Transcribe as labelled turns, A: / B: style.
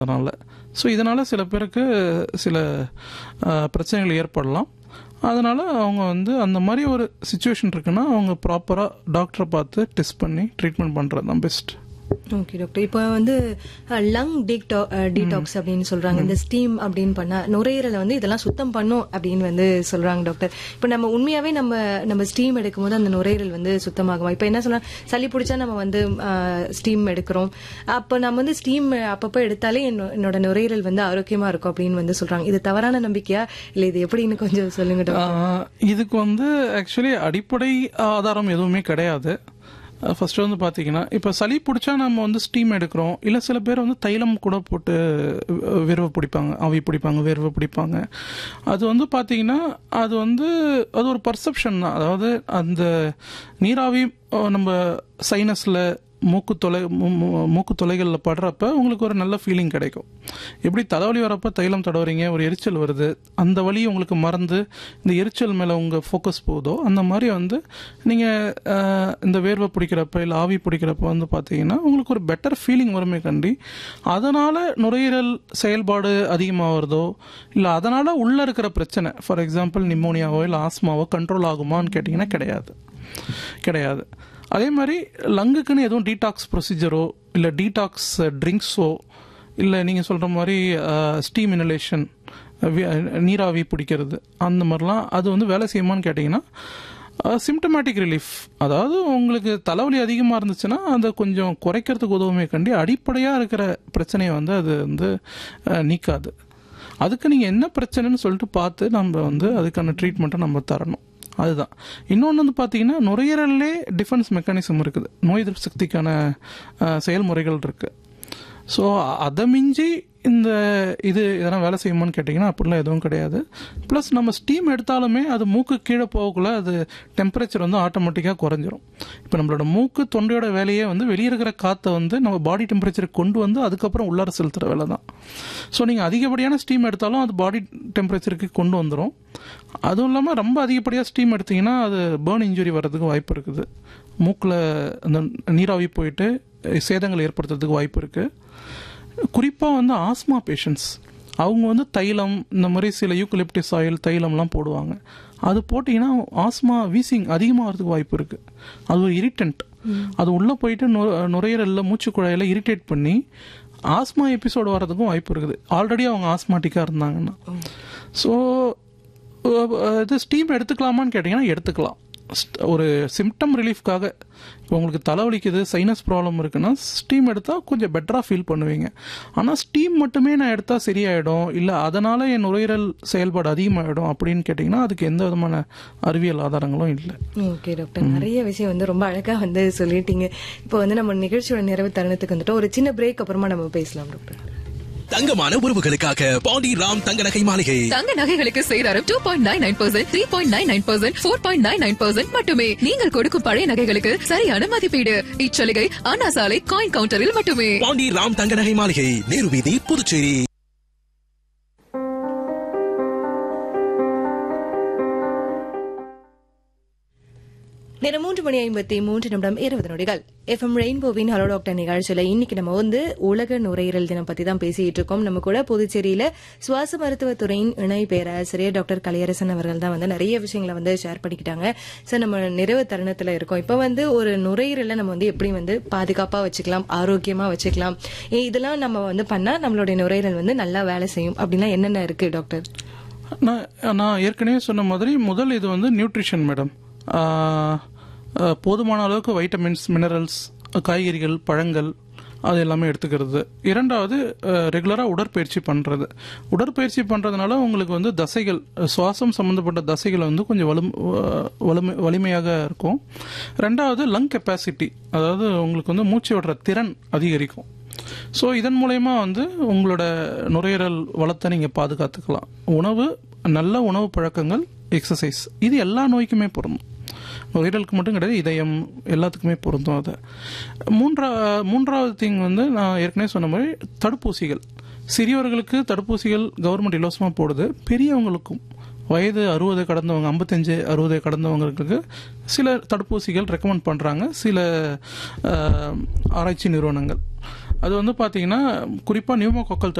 A: அதனால் ஸோ இதனால் சில பேருக்கு சில அஹ், பிரச்சனைகள் ஏற்படலாம் அதனால் அவங்க வந்து அந்த மாதிரி ஒரு சுச்சுவேஷன் இருக்குன்னா அவங்க ப்ராப்பராக டாக்டரை பார்த்து டெஸ்ட் பண்ணி ட்ரீட்மெண்ட் பண்ணுறது தான் பெஸ்ட்
B: ஓகே டாக்டர் இப்போ வந்து லங் டீடாக்ஸ் அப்படின்னு சொல்றாங்க இந்த ஸ்டீம் அப்படின்னு பண்ணா நுரையீரலை வந்து இதெல்லாம் சுத்தம் பண்ணும் அப்படின்னு வந்து சொல்றாங்க டாக்டர் இப்போ நம்ம உண்மையாவே நம்ம நம்ம ஸ்டீம் எடுக்கும்போது அந்த நுரையீரல் வந்து சுத்தமாகுமா இப்போ என்ன சொல்றா சளி பிடிச்சா நம்ம வந்து ஸ்டீம் எடுக்கிறோம் அப்போ நம்ம வந்து ஸ்டீம் அப்பப்போ எடுத்தாலே என்னோ- என்னோட நுரையீரல் வந்து ஆரோக்கியமா இருக்கும் அப்படின்னு வந்து சொல்றாங்க இது தவறான நம்பிக்கையா இல்ல இது எப்படின்னு கொஞ்சம் சொல்லுங்க டாக்டர்
A: ஆஹ் இதுக்கு வந்து ஆக்சுவலி அடிப்படை ஆதாரம் எதுவுமே கிடையாது ஃபர்ஸ்ட் வந்து பார்த்தீங்கன்னா இப்போ சளி பிடிச்சா நம்ம வந்து ஸ்டீம் எடுக்கிறோம் இல்லை சில பேர் வந்து தைலம் கூட போட்டு வி- விரவை பிடிப்பாங்க ஆவி பிடிப்பாங்க வேர்வை பிடிப்பாங்க அது வந்து பார்த்தீங்கன்னா அது வந்து அது ஒரு பர்செப்ஷன் தான் அதாவது அந்த நீராவி அஹ், நம்ம சைனஸில் மூக்கு தொலை மூ- மூ- மூக்கு தொலைகளில் படுறப்ப உங்களுக்கு ஒரு நல்ல ஃபீலிங் கிடைக்கும் எப்படி தலைவலி வரப்ப தைலம் தடவுறீங்க ஒரு எரிச்சல் வருது அந்த வலி உங்களுக்கு மறந்து இந்த எரிச்சல் மேலே உங்கள் ஃபோக்கஸ் போகுதோ அந்த மாதிரி வந்து நீங்கள் இந்த வேர்வை பிடிக்கிறப்ப இல்லை ஆவி பிடிக்கிறப்ப வந்து பார்த்தீங்கன்னா உங்களுக்கு ஒரு பெட்டர் ஃபீலிங் வருமே கண்டி அதனால் நுரையீரல் செயல்பாடு அதிகமாகிறதோ இல்லை அதனால் உள்ளே இருக்கிற பிரச்சனை ஃபார் எக்ஸாம்பிள் நிமோனியாவோ இல்லை ஆஸ்மாவோ கண்ட்ரோல் ஆகுமான்னு கேட்டிங்கன்னா கிடையாது கிடையாது அதே மாதிரி லங்குக்குன்னு எதுவும் டீடாக்ஸ் ப்ரொசீஜரோ இல்லை டீடாக்ஸ் ட்ரிங்க்ஸோ இல்லை நீங்கள் சொல்கிற மாதிரி ஸ்டீம் இனலேஷன் நீராவி பிடிக்கிறது அந்த மாதிரிலாம் அது வந்து வேலை செய்யுமான்னு கேட்டிங்கன்னா சிம்டமேட்டிக் ரிலீஃப் அதாவது உங்களுக்கு தலைவலி அதிகமாக இருந்துச்சுன்னா அதை கொஞ்சம் குறைக்கிறதுக்கு உதவுமே கண்டி அடிப்படையாக இருக்கிற பிரச்சனையை வந்து அது வந்து அஹ், நீக்காது அதுக்கு நீங்கள் என்ன பிரச்சனைன்னு சொல்லிட்டு பார்த்து நம்ம வந்து அதுக்கான ட்ரீட்மெண்ட்டை நம்ம தரணும் அதுதான் இன்னொன்று வந்து பார்த்தீங்கன்னா நுரையீரல்லே டிஃபென்ஸ் மெக்கானிசம் இருக்குது நோய் எதிர்ப்பு சக்திக்கான அஹ், செயல்முறைகள் இருக்குது ஸோ அதை மிஞ்சி இந்த இது இதெல்லாம் வேலை செய்யுமான்னு கேட்டிங்கன்னா அப்படிலாம் எதுவும் கிடையாது ப்ளஸ் நம்ம ஸ்டீம் எடுத்தாலுமே அது மூக்கு கீழே போகக்குள்ள அது டெம்பரேச்சர் வந்து ஆட்டோமேட்டிக்காக குறைஞ்சிரும் இப்போ நம்மளோட மூக்கு தொண்டையோட வேலையே வந்து வெளியே இருக்கிற காற்றை வந்து நம்ம பாடி டெம்பரேச்சருக்கு கொண்டு வந்து அதுக்கப்புறம் உள்ளார செலுத்துகிற வேலை தான் ஸோ நீங்கள் அதிகப்படியான ஸ்டீம் எடுத்தாலும் அது பாடி டெம்பரேச்சருக்கு கொண்டு வந்துடும் அதுவும் இல்லாமல் ரொம்ப அதிகப்படியாக ஸ்டீம் எடுத்தீங்கன்னா அது பேர்ன் இன்ஜுரி வர்றதுக்கு வாய்ப்பு இருக்குது மூக்கில் அந்த நீராவி போயிட்டு சேதங்கள் ஏற்படுத்துறதுக்கு வாய்ப்பு இருக்குது குறிப்பாக வந்து ஆஸ்மா பேஷண்ட்ஸ் அவங்க வந்து தைலம் இந்த மாதிரி சில யூக்கலிப்டிஸ் ஆயில் தைலம்லாம் போடுவாங்க அது போட்டிங்கன்னா ஆஸ்மா வீசிங் அதிகமாகிறதுக்கு வாய்ப்பு இருக்குது அது ஒரு இரிட்டன்ட் அது உள்ளே போயிட்டு நு- நுரையீரலில் மூச்சுக்குழாயில் இரிட்டேட் பண்ணி ஆஸ்மா எபிசோடு வர்றதுக்கும் வாய்ப்பு இருக்குது ஆல்ரெடி அவங்க ஆஸ்மாட்டிக்காக இருந்தாங்கன்னா ஸோ இது ஸ்டீம் எடுத்துக்கலாமான்னு கேட்டிங்கன்னா எடுத்துக்கலாம் St- ஒரு சிம்டம் ரிலீஃப்காக இப்போ உங்களுக்கு தலைவலிக்குது சைனஸ் ப்ராப்ளம் இருக்குன்னா ஸ்டீம் எடுத்தால் கொஞ்சம் பெட்டராக ஃபீல் பண்ணுவீங்க ஆனால் ஸ்டீம் மட்டுமே நான் எடுத்தால் சரியாயிடும் இல்லை அதனால் என் நுரையீரல் செயல்பாடு அதிகமாகிடும் அப்படின்னு கேட்டிங்கன்னா அதுக்கு எந்த விதமான அறிவியல் ஆதாரங்களும் இல்லை
B: ஓகே டாக்டர் நிறைய விஷயம் வந்து ரொம்ப அழகா வந்து சொல்லிட்டீங்க இப்போ வந்து நம்ம நிகழ்ச்சியோட நிறைவு தருணத்துக்கு வந்துட்டு ஒரு சின்ன பிரேக் அப்புறமா நம்ம பேசலாம் டாக்டர்
C: தங்கமான உறவுகளுக்காக பாண்டி ராம் தங்க நகை மாளிகை
D: தங்க நகைகளுக்கு சேதாரம் two point nine nine percent three point nine nine percent four point nine nine percent மட்டுமே நீங்கள் கொடுக்கும் பழைய நகைகளுக்கு சரியான மதிப்பீடு இச்சலுகை அண்ணா சாலை காயின் கவுண்டரில் மட்டுமே
C: பாண்டி ராம் தங்க நகை மாளிகை நேரு வீதி புதுச்சேரி
B: நேரம் மூன்று மணி ஐம்பத்தி மூன்று நிமிடம் இருபது நொடிகள் எஃப்எம் ரெயின்போவின் ஹலோ டாக்டர் நிகழ்ச்சியில இன்னைக்கு நம்ம வந்து உலக நுரையீரல் தினம் பத்தி தான் பேசிட்டு இருக்கோம் நம்ம கூட புதுச்சேரியில சுவாச மருத்துவத்துறையின் இணை பேராசிரியர் டாக்டர் கலையரசன் அவர்கள் தான் வந்து நிறைய விஷயங்களை வந்து ஷேர் பண்ணிக்கிட்டாங்க சார் நம்ம நிறைவு தருணத்துல இருக்கோம் இப்ப வந்து ஒரு நுரையீரலை நம்ம வந்து எப்படி வந்து பாதுகாப்பா வச்சுக்கலாம் ஆரோக்கியமா வச்சுக்கலாம் ஏ, இதெல்லாம் நம்ம வந்து பண்ணா நம்மளுடைய நுரையீரல் வந்து நல்லா வேலை செய்யும் அப்படின்னா என்னென்ன இருக்கு டாக்டர்
A: நான் நான் ஏற்கனவே சொன்ன மாதிரி முதல் இது வந்து நியூட்ரிஷன் மேடம் போதுமான அளவுக்கு வைட்டமின்ஸ் மினரல்ஸ் காய்கறிகள் பழங்கள் அது எல்லாமே எடுத்துக்கிறது இரண்டாவது ரெகுலராக உடற்பயிற்சி பண்ணுறது உடற்பயிற்சி பண்ணுறதுனால உங்களுக்கு வந்து தசைகள் அஹ், சுவாசம் சம்மந்தப்பட்ட தசைகள் வந்து கொஞ்சம் வலும் அஹ், வலிமை வலிமையாக இருக்கும் ரெண்டாவது லங் கெப்பாசிட்டி அதாவது உங்களுக்கு வந்து மூச்சு விடுற திறன் அதிகரிக்கும் ஸோ இதன் மூலயமா வந்து உங்களோட நுரையீரல் வளத்தை நீங்கள் பாதுகாத்துக்கலாம் உணவு நல்ல உணவு பழக்கங்கள் எக்ஸசைஸ் இது எல்லா நோய்க்குமே பொருந்தும் நுரையீரலுக்கு மட்டும் கிடையாது இதயம் எல்லாத்துக்குமே பொருந்தும் அது மூன்றா மூன்றாவது திங் வந்து நான் ஏற்கனவே சொன்ன மாதிரி தடுப்பூசிகள் சிறியவர்களுக்கு தடுப்பூசிகள் கவர்மெண்ட் இலவசமாக போடுது பெரியவங்களுக்கும் வயது அறுபது கடந்தவங்க ஐம்பத்தஞ்சு அறுபது கடந்தவங்களுக்கு சில தடுப்பூசிகள் ரெக்கமெண்ட் பண்ணுறாங்க சில அஹ், ஆராய்ச்சி நிறுவனங்கள் அது வந்து பாத்தீங்கன்னா குறிப்பா நியூமோகாக்கல்